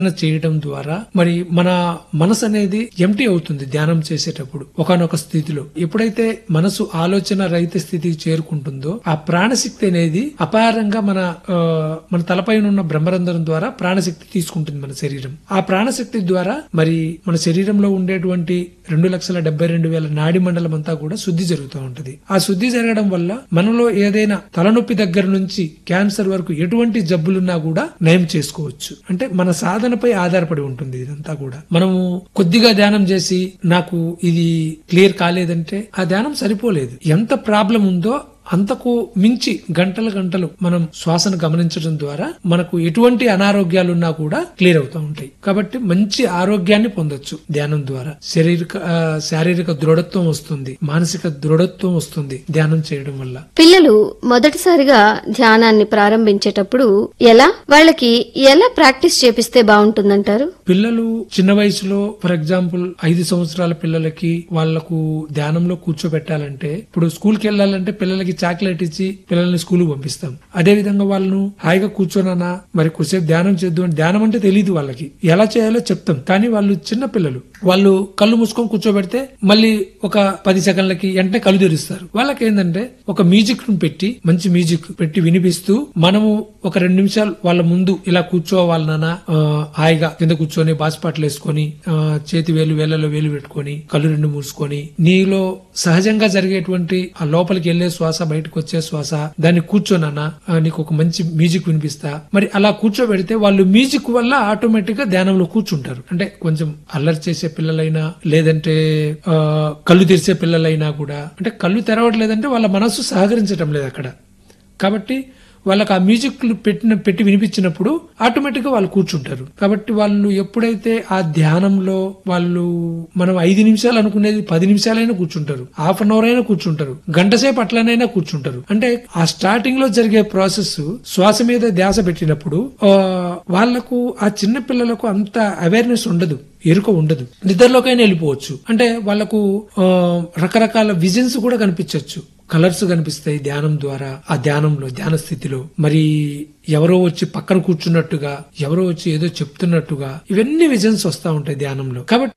చేయడం ద్వారా మరి మన మనసు అనేది ఎంటీ అవుతుంది ధ్యానం చేసేటప్పుడు ఒకనొక స్థితిలో ఎప్పుడైతే మనసు ఆలోచన రహిత స్థితికి చేరుకుంటుందో ఆ ప్రాణశక్తి అనేది అపారంగా మన ఆ, మన తలపైన ఉన్న బ్రహ్మరంధ్రం ద్వారా ప్రాణశక్తి తీసుకుంటుంది మన శరీరం ఆ ప్రాణశక్తి ద్వారా మరి మన శరీరంలో ఉండేటువంటి రెండు లక్షల డెబ్బై రెండు వేల నాడి మండలం అంతా కూడా శుద్ధి జరుగుతూ ఉంటది ఆ శుద్ధి జరగడం వల్ల మనలో ఏదైనా తలనొప్పి దగ్గర నుంచి క్యాన్సర్ వరకు ఎటువంటి జబ్బులున్నా కూడా నయం చేసుకోవచ్చు అంటే మన సాధనపై ఆధారపడి ఉంటుంది ఇదంతా కూడా మనము కొద్దిగా ధ్యానం చేసి నాకు ఇది క్లియర్ కాలేదంటే ఆ ధ్యానం సరిపోలేదు ఎంత ప్రాబ్లం ఉందో అంతకు మించి గంటల గంటలు మనం శ్వాసను గమనించడం ద్వారా మనకు ఎటువంటి అనారోగ్యాలున్నా కూడా క్లియర్ అవుతూ ఉంటాయి కాబట్టి మంచి ఆరోగ్యాన్ని పొందొచ్చు ధ్యానం ద్వారా శారీరక ఆ, శారీరక దృఢత్వం వస్తుంది మానసిక దృఢత్వం వస్తుంది ధ్యానం చేయడం వల్ల పిల్లలు మొదటిసారిగా ధ్యానాన్ని ప్రారంభించేటప్పుడు ఎలా వాళ్ళకి ఎలా ప్రాక్టీస్ చేపిస్తే బాగుంటుందంటారు పిల్లలు చిన్న వయసులో ఫర్ ఎగ్జాంపుల్ ఐదు సంవత్సరాల పిల్లలకి వాళ్లకు ధ్యానంలో కూర్చోబెట్టాలంటే ఇప్పుడు స్కూల్ కి వెళ్ళాలంటే పిల్లలకి చాక్లెట్ ఇచ్చి పిల్లల్ని స్కూల్ పంపిస్తాం అదే విధంగా వాళ్ళను హాయిగా కూర్చోనన్నా మరి కొద్దిసేపు ధ్యానం చేద్దాం అని ధ్యానం అంటే తెలియదు వాళ్ళకి ఎలా చేయాలో చెప్తాం కానీ వాళ్ళు చిన్న పిల్లలు వాళ్ళు కళ్ళు మూసుకొని కూర్చోబెడితే మళ్ళీ ఒక పది సెకండ్లకి వెంటనే కళ్ళు తెరుస్తారు వాళ్ళకి ఏంటంటే ఒక మ్యూజిక్ ను పెట్టి మంచి మ్యూజిక్ పెట్టి వినిపిస్తూ మనము ఒక రెండు నిమిషాలు వాళ్ళ ముందు ఇలా కూర్చోవాలి నాన్న ఆ, హాయిగా కింద కూర్చొని బాసిపాట్లు వేసుకొని ఆ, చేతి వేలు వేలలో వేలు పెట్టుకొని కళ్ళు రెండు మూసుకొని నీలో సహజంగా జరిగేటువంటి ఆ లోపలికి వెళ్లే శ్వాస బయటకు వచ్చే శ్వాస దాన్ని కూర్చోనన్నా ఆ, నీకు ఒక మంచి మ్యూజిక్ వినిపిస్తా మరి అలా కూర్చోబెడితే వాళ్ళు మ్యూజిక్ వల్ల ఆటోమేటిక్ గా ధ్యానంలో కూర్చుంటారు అంటే కొంచెం అల్లరి చేసే పిల్లలైనా లేదంటే ఆ, కళ్ళు తెరిచే పిల్లలైనా కూడా అంటే కళ్ళు తెరవట్లేదంటే వాళ్ళ మనస్సు సహకరించడం లేదు అక్కడ కాబట్టి వాళ్ళకి ఆ మ్యూజిక్ పెట్టిన పెట్టి వినిపించినప్పుడు ఆటోమేటిక్ గా వాళ్ళు కూర్చుంటారు కాబట్టి వాళ్ళు ఎప్పుడైతే ఆ ధ్యానంలో వాళ్ళు మనం ఐదు నిమిషాలు అనుకునేది పది నిమిషాలైనా కూర్చుంటారు హాఫ్ అన్ అవర్ అయినా కూర్చుంటారు గంట సేపు అట్లనైనా కూర్చుంటారు అంటే ఆ స్టార్టింగ్ లో జరిగే ప్రాసెస్ శ్వాస మీద ధ్యాస పెట్టినప్పుడు ఆ, వాళ్లకు ఆ చిన్న పిల్లలకు అంత అవేర్నెస్ ఉండదు ఎరుక ఉండదు నిద్రలోకైనా వెళ్ళిపోవచ్చు అంటే వాళ్ళకు ఆ, రకరకాల విజన్స్ కూడా కనిపించవచ్చు కలర్స్ కనిపిస్తాయి ధ్యానం ద్వారా ఆ ధ్యానంలో ధ్యాన స్థితిలో మరి ఎవరో వచ్చి పక్కన కూర్చున్నట్టుగా ఎవరో వచ్చి ఏదో చెప్తున్నట్టుగా ఇవన్నీ విజన్స్ వస్తా ఉంటాయి ధ్యానంలో కాబట్టి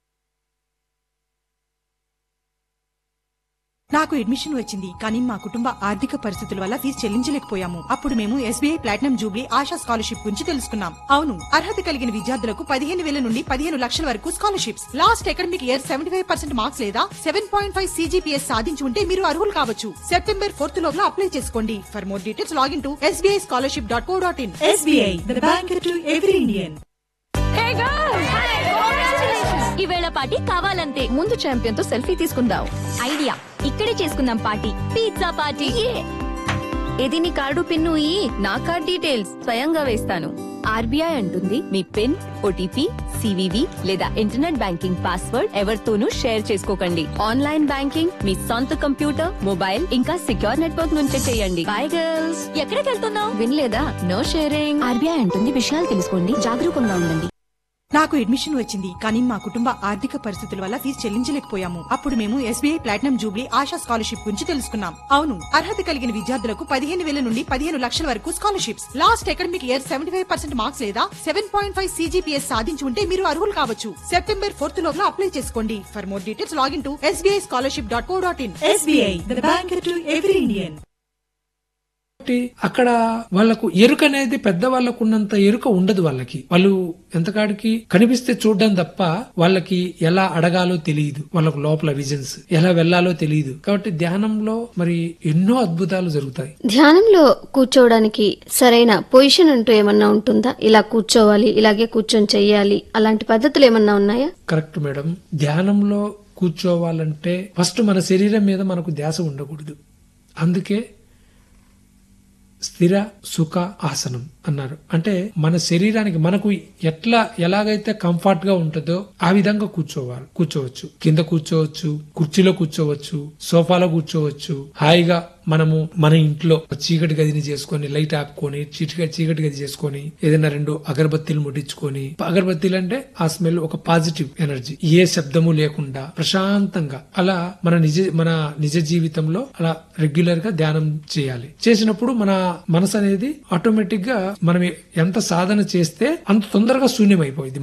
నాకు అడ్మిషన్ వచ్చింది కానీ మా కుటుంబ ఆర్థిక పరిస్థితుల వల్ల ఫీజు చెల్లించలేకపోయాము అప్పుడు మేము SBI platinum jubilee Asha scholarship గురించి తెలుసుకున్నాం అవును అర్హత కలిగిన విద్యార్థులకు పదిహేను వేల నుండి పదిహేను లక్షల వరకు scholarships last academic year seventy five percent marks లేదా సెవెన్ పాయింట్ ఫైవ్ సీజీపీఎస్ సాధించి ఉంటే మీరు అర్హులు కావచ్చు సెప్టెంబర్ ఫోర్త్ లోపల అప్లై చేసుకోండి for more details log in to SBI scholarship dot co dot in SBI the bank to every Indian ఈవేళ party కావాలంతే ముందు ఛాంపియన్ తో సెల్ఫీ తీసుకుందాం ఐడియా ఇక్కడే చేసుకుందాం పార్టీ పిజ్జా పార్టీ ఇది నీ కార్డు పిన్ను ఈ నా కార్డ్ డీటెయిల్స్ స్వయంగా వేస్తాను ఆర్బీఐ అంటుంది మీ పిన్ ఓటీపీ సివివి లేదా ఇంటర్నెట్ బ్యాంకింగ్ పాస్వర్డ్ ఎవరితోనూ షేర్ చేసుకోకండి ఆన్లైన్ బ్యాంకింగ్ మీ సొంత కంప్యూటర్ మొబైల్ ఇంకా సిక్యూర్ నెట్వర్క్ నుంచే చేయండి బై గర్ల్స్ ఎక్కడికి వెళ్తున్నావు వినలేదా నో షేరింగ్ ఆర్బీఐ అంటుంది విషయాలు తెలుసుకోండి జాగరూకంగా ఉండండి నాకు అడ్మిషన్ వచ్చింది కానీ మా కుటుంబ ఆర్థిక పరిస్థితుల వల్ల ఫీజు చెల్లించలేకపోయాము అప్పుడు మేము SBI platinum jubilee Asha scholarship గురించి తెలుసుకున్నాం అవును అర్హత కలిగిన విద్యార్థులకు పదిహేను వేల నుండి పదిహేను లక్షల వరకు scholarships last academic year seventy five percent marks లేదా సెవెన్ పాయింట్ ఫైవ్ సీజీపీఎస్ సాధించి ఉంటే మీరు అర్హులు కావచ్చు సెప్టెంబర్ ఫోర్త్ లోపల అప్లై చేసుకోండి for more details log in to SBI scholarship dot co dot in SBI the bank to every Indian కాబట్టి అక్కడ వాళ్ళకు ఎరుక అనేది పెద్ద వాళ్ళకు ఉన్నంత ఎరుక ఉండదు వాళ్ళకి వాళ్ళు ఎంతకాడికి కనిపిస్తే చూడడం తప్ప వాళ్ళకి ఎలా అడగాలో తెలియదు వాళ్ళకు లోపల విజన్స్ ఎలా వెళ్లాలో తెలియదు కాబట్టి ధ్యానంలో మరి ఎన్నో అద్భుతాలు జరుగుతాయి ధ్యానంలో కూర్చోవడానికి సరైన పొజిషన్ అంటూ ఏమన్నా ఉంటుందా ఇలా కూర్చోవాలి ఇలాగే కూర్చొని చెయ్యాలి అలాంటి పద్ధతులు ఏమన్నా ఉన్నాయా కరెక్ట్ మేడం ధ్యానంలో కూర్చోవాలంటే ఫస్ట్ మన శరీరం మీద మనకు ధ్యాస ఉండకూడదు అందుకే స్థిర సుఖ ఆసనం అన్నారు అంటే మన శరీరానికి మనకు ఎట్లా ఎలాగైతే కంఫర్ట్ గా ఉంటుందో ఆ విధంగా కూర్చోవాలి కూర్చోవచ్చు కింద కూర్చోవచ్చు కుర్చీలో కూర్చోవచ్చు సోఫాలో కూర్చోవచ్చు హాయిగా మనము మన ఇంట్లో చీకటి గదిని చేసుకొని లైట్ ఆపుకొని చీకటి చీకటి గది చేసుకొని ఏదైనా రెండు అగరబత్తీలు ముట్టించుకొని అగరబత్తీలు అంటే ఆ స్మెల్ ఒక పాజిటివ్ ఎనర్జీ ఏ శబ్దము లేకుండా ప్రశాంతంగా అలా మన నిజ మన నిజ జీవితంలో అలా రెగ్యులర్ గా ధ్యానం చేయాలి చేసినప్పుడు మన మనసు అనేది ఆటోమేటిక్ గా మనం ఎంత సాధన చేస్తే అంత తొందరగా శూన్యం అయిపోయింది